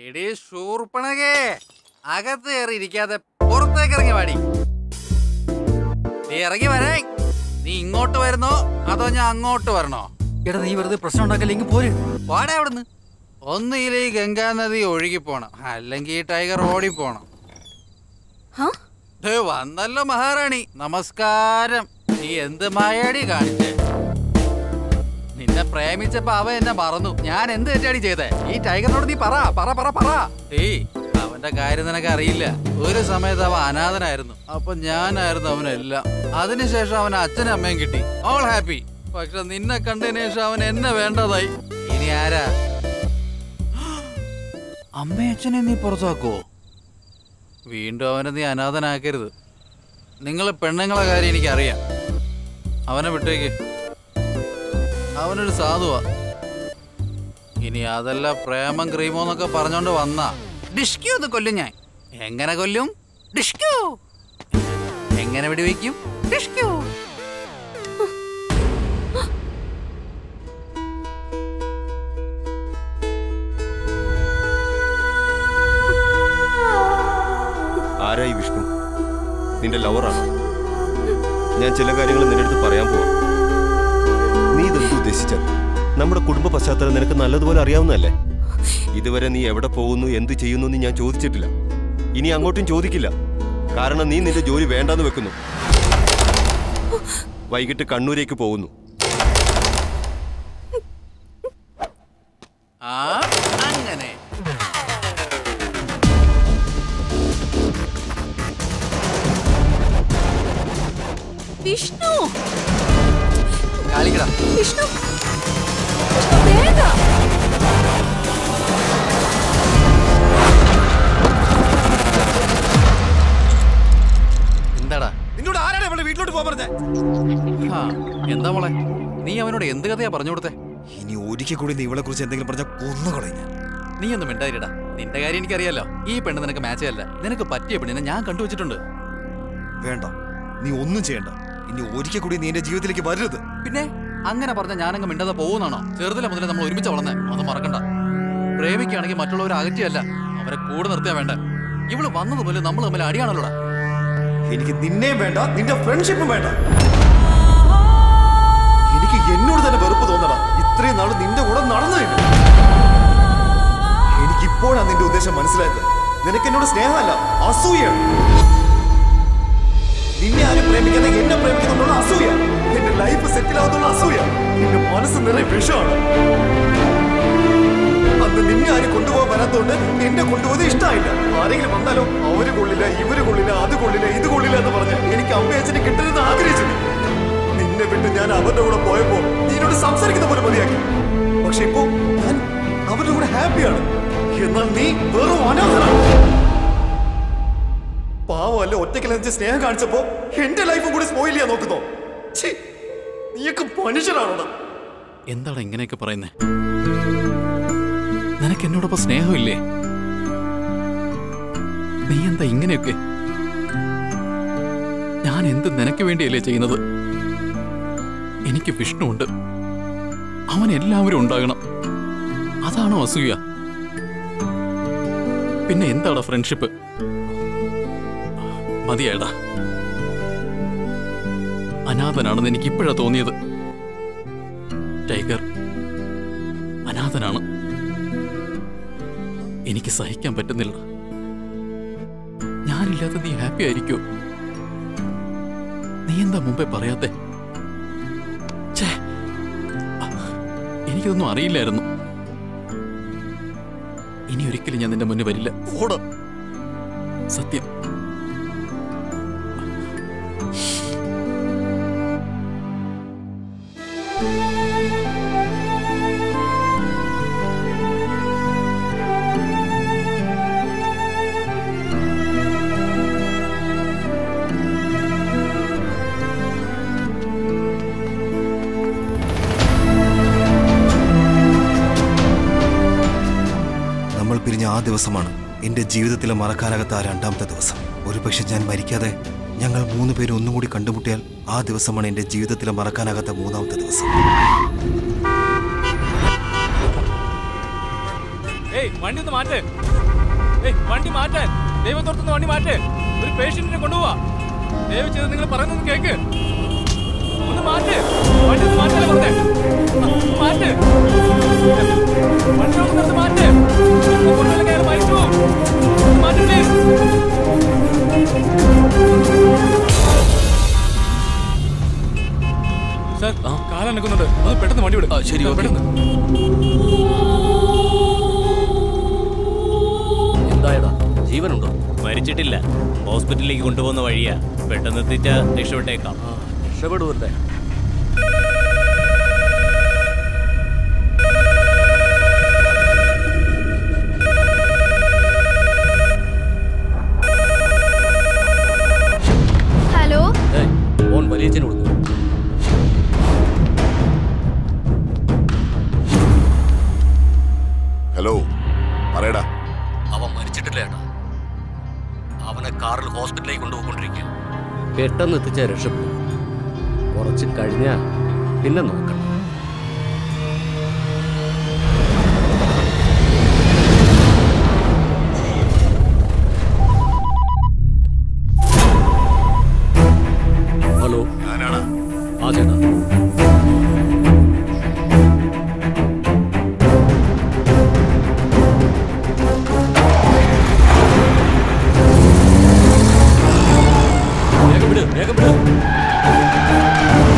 എടീ ശൂർപ്പണകേ അകത്ത് കയറി ഇരിക്കാതെ പുറത്തേക്ക് ഇറങ്ങി വാടി നീ ഇറങ്ങി വരേ നീ ഇങ്ങോട്ട് വരുന്നോ അതോ ഞാൻ അങ്ങോട്ട് വരണോ എടാ നീ വെറുതെ പ്രശ്നം ഉണ്ടാക്കല്ലെങ്കിൽ പോര് വാടാ അവിടുന്ന് ഒന്നുകിൽ ഈ ഗംഗാ നദി ഒഴുകി പോണം അല്ലെങ്കിൽ ഈ ടൈഗർ ഓടിപ്പോണം ദേ വന്നല്ലോ മഹാറാണി നമസ്കാരം നീ എന്ത് മായാടി കാണിച്ചേ നിന്നെ പ്രേമിച്ചപ്പോ അവൻ എന്നെ മറന്നു ഞാൻ എന്ത് തെറ്റാടി ചെയ്തേ ഈ ടൈഗറിനോട് നീ പറ പറ പറ പറ ഏയ് അവന്റെ കാര്യം നിനക്ക് അറിയില്ല ഒരു സമയത്ത് അവൻ അനാഥനായിരുന്നു അപ്പൊ ഞാനായിരുന്നു അവനെല്ലാം അതിനുശേഷം അവൻ അച്ഛനും അമ്മയും കിട്ടി ഓൾ ഹാപ്പി പക്ഷെ നിന്നെ കണ്ടതിന് ശേഷം അവൻ എന്നെ വേണ്ടതായി ഇനി ആരാ അമ്മയും അച്ഛനെ നീ പുറത്താക്കുവോ വീണ്ടും അവനെ നീ അനാഥനാക്കരുത് നിങ്ങൾ പെണ്ണുങ്ങളെ കാര്യം എനിക്കറിയാം അവനെ വിട്ടേക്ക് അവനൊരു സാധുവാ ഇനി അതല്ല പ്രേമം ക്രീമോ എന്നൊക്കെ പറഞ്ഞോണ്ട് വന്നാ ഡിഷ്ക്യൂ എന്ന് കൊല്ലും ഞാൻ എങ്ങനെ കൊല്ലും ഡിഷ്ക്യൂ എങ്ങനെ വെടിവെക്കും ഡിഷ്ക്യൂ ആരായി വിഷ്ണു നിന്റെ ലവറാണ് ഞാൻ ചില കാര്യങ്ങൾ നിന്റെ അടുത്ത് പറയാൻ പോവാ നീ ഇതെന്ത് ഉദ്ദേശിച്ച നമ്മുടെ കുടുംബ പശ്ചാത്തലം നിനക്ക് നല്ലതുപോലെ അറിയാവുന്നതല്ലേ ഇതുവരെ നീ എവിടെ പോകുന്നു എന്ത് ചെയ്യുന്നു എന്ന് ഞാൻ ചോദിച്ചിട്ടില്ല ഇനി അങ്ങോട്ടും ചോദിക്കില്ല കാരണം നീ നിന്റെ ജോലി വേണ്ടാന്ന് വെക്കുന്നു വൈകിട്ട് കണ്ണൂരേക്ക് പോകുന്നു ആ അങ്ങനെ വിഷ്ണു കാളിക്കടാ വിഷ്ണു വിഷ്ണു വേഗം എന്താടാ നിന്നോട് ആരാണ് ഇവിടെ വീട്ടിലോട്ട് പോകാൻ പറഞ്ഞേ ആ എന്താ മോളെ നീ അവനോട് എന്ത് കഥയാ പറഞ്ഞു കൊടുത്തേ ഇനി ഒരിക്കൽ കൂടി നീ ഇവളെ കുറിച്ച് എന്തെങ്കിലും പറഞ്ഞാൽ കൊന്നുകളഞ്ഞ നീ ഒന്നും മിണ്ടായിരടാ നിന്റെ കാര്യം എനിക്കറിയാലോ ഈ പെണ്ണ് നിനക്ക് മാച്ചേ അല്ല നിനക്ക് പറ്റിയ പെണ്ണിനെ ഞാൻ കണ്ടുവച്ചിട്ടുണ്ട് വേണ്ട നീ ഒന്നും ചെയ്യണ്ട ഇനി ഒരിക്കൽ കൂടി നീ എന്റെ ജീവിതത്തിലേക്ക് വരരുത് പിന്നെ അങ്ങനെ പറഞ്ഞ ഞാനങ്ങ് മിണ്ടാതെ പോകുന്നാണോ ചെറുതിലെ മുതലേ നമ്മൾ ഒരുമിച്ച് വളർന്നേ അത് മറക്കണ്ട പ്രേമിക്കുകയാണെങ്കിൽ മറ്റുള്ളവരെ അകറ്റിയല്ല അവരെ കൂടെ നിർത്തിയാ വേണ്ട ഇവള് വന്നത് പോലെ നമ്മൾ തമ്മിൽ അടിയാണല്ലോടാ എനിക്ക് നിന്നെയും വേണ്ട നിന്റെ ഫ്രണ്ട്ഷിപ്പും വേണ്ട എനിക്ക് എന്നോട് തന്നെ വെറുപ്പ് തോന്നടാ ഇത്രയും നാൾ നിന്റെ കൂടെ നടന്നതിന് എനിക്ക് ഇപ്പോഴാണ് നിന്റെ ഉദ്ദേശം മനസ്സിലായത് നിനക്ക് എന്നോട് സ്നേഹമല്ല അസൂയാണ് നിന്നെ ആരും പ്രേമിക്കാതെ എന്നെ പ്രേമിക്കുന്നുള്ള അസൂയ എന്റെ ലൈഫ് സെറ്റിൽ ആവുന്നുള്ള അസൂയ എന്റെ മനസ്സ് നിറയെ വിഷമാണ് അന്ന് നിന്നെ ആരും കൊണ്ടുപോകാൻ വരാത്തോണ്ട് എന്നെ കൊണ്ടുപോയത് ഇഷ്ടമായില്ല ആരെങ്കിലും വന്നാലോ അവര് കൊള്ളില്ല ഇവര് കൊള്ളില്ല അത് കൊള്ളില്ല ഇത് കൊള്ളില്ല എന്ന് പറഞ്ഞ് എനിക്ക് അമ്മയച്ഛനെ കിട്ടരുതെന്ന് ആഗ്രഹിച്ചു നിന്നെ വിട്ട് ഞാൻ അവരുടെ കൂടെ പോയപ്പോ നീ എന്നോട് സംസാരിക്കുന്ന പോലെ മതിയാക്കി പക്ഷെ ഇപ്പോ ഞാൻ അവരുടെ കൂടെ ഹാപ്പിയാണ് എന്നാൽ നീ വെറും അനാഥനാണ് പാവമല്ല ഒറ്റയ്ക്കലെന്ന് സ്നേഹം കാണിച്ചപ്പോ എന്റെ ലൈഫും കൂടി സ്പോയിൽ ചെയ്യാൻ നോക്കുന്നോ ഛീ, നീയൊക്കെ മനുഷ്യനാണോടാ എന്താണ് ഇങ്ങനെയൊക്കെ പറയുന്നേ നിനക്ക് എന്നോടൊപ്പം സ്നേഹമില്ലേ നീ എന്താ ഇങ്ങനെയൊക്കെ ഞാൻ എന്ത് നിനക്ക് വേണ്ടിയല്ലേ ചെയ്യുന്നത് എനിക്ക് വിഷ്ണുണ്ട് അവൻ എല്ലാവരും ഉണ്ടാകണം അതാണോ അസൂയ പിന്നെ എന്താടാ ഫ്രണ്ട്ഷിപ്പ് മതിയായടാ അനാഥനാണെന്ന് എനിക്ക് ഇപ്പോഴാ തോന്നിയത് ടൈഗർ അനാഥനാണ് എനിക്ക് സഹിക്കാൻ പറ്റുന്നില്ല ഞാനില്ലാതെ നീ ഹാപ്പി ആയിരിക്കോ നീ എന്താ മുമ്പേ പറയാത്തെ ഛേ, ആ, എനിക്കിതൊന്നും അറിയില്ലായിരുന്നു ഇനി ഒരിക്കലും ഞാൻ നിന്റെ മുന്നിൽ വരില്ല ഓട സത്യം നമ്മൾ പിരിഞ്ഞ ആ ദിവസമാണ് എന്റെ ജീവിതത്തിലെ മറക്കാനാകാത്ത ആ രണ്ടാമത്തെ ദിവസം ഒരുപക്ഷെ ഞാൻ മരിക്കാതെ ഞങ്ങൾ മൂന്ന് പേരും ഒന്നും കൂടി കണ്ടുമുട്ടിയാൽ ആ ദിവസമാണ് എന്റെ ജീവിതത്തിലെ മറക്കാനാകാത്ത മൂന്നാമത്തെ ദിവസം ഏയ് വണ്ടി ഒന്ന് മാറ്റ് ഏയ് വണ്ടി മാറ്റാൻ ദൈവത്തോർത്തുനിന്ന് വണ്ടി മാറ്റേ ഒരു പേഷ്യന്റിനെ കൊണ്ടുപോവാ ദയവ് ചെയ്ത് നിങ്ങൾ പറയുന്നത് കേക്ക് ഒന്ന് മാറ്റ് വണ്ടി ഒന്ന് മാറ്റാൻ പറഞ്ഞേ ആ, മാറ്റ് വണ്ടി ഒന്ന് നിർത്ത് മാറ്റ് കൊണ്ടുവന്ന കയറി മരിച്ചു പോകും. ഒന്ന് മാറ്റ് പ്ലീസ് സാർ കാലനക്കുന്നുണ്ട് അത് പെട്ടെന്ന് വണ്ടി വിടും ശരി, ഓക്കേ. പെട്ടെന്ന് എന്തായടാ ജീവനുണ്ടോ മരിച്ചിട്ടില്ല ഹോസ്പിറ്റലിലേക്ക് കൊണ്ടുപോകുന്ന വഴിയാ പെട്ടെന്ന് എത്തിച്ചാ രക്ഷപ്പെട്ടേക്കാം രക്ഷപ്പെടുവരുതേ ഹലോ ഏയ് ഫോൺ വലിയച്ഛന് കൊടുക്കും ഹലോ പറയടാ അവൻ മരിച്ചിട്ടില്ല ഏട്ടാ അവനെ കാറിൽ ഹോസ്പിറ്റലിലേക്ക് കൊണ്ടുപോയിക്കൊണ്ടിരിക്കുക പെട്ടെന്ന് എത്തിച്ചാൽ രക്ഷപ്പെടും കുറച്ച് കഴിഞ്ഞാ പിന്നെ നോക്കണം ഹലോ ഞാനാടാ ആ ചേട്ടാ വേഗം വിട് വേഗം വിട്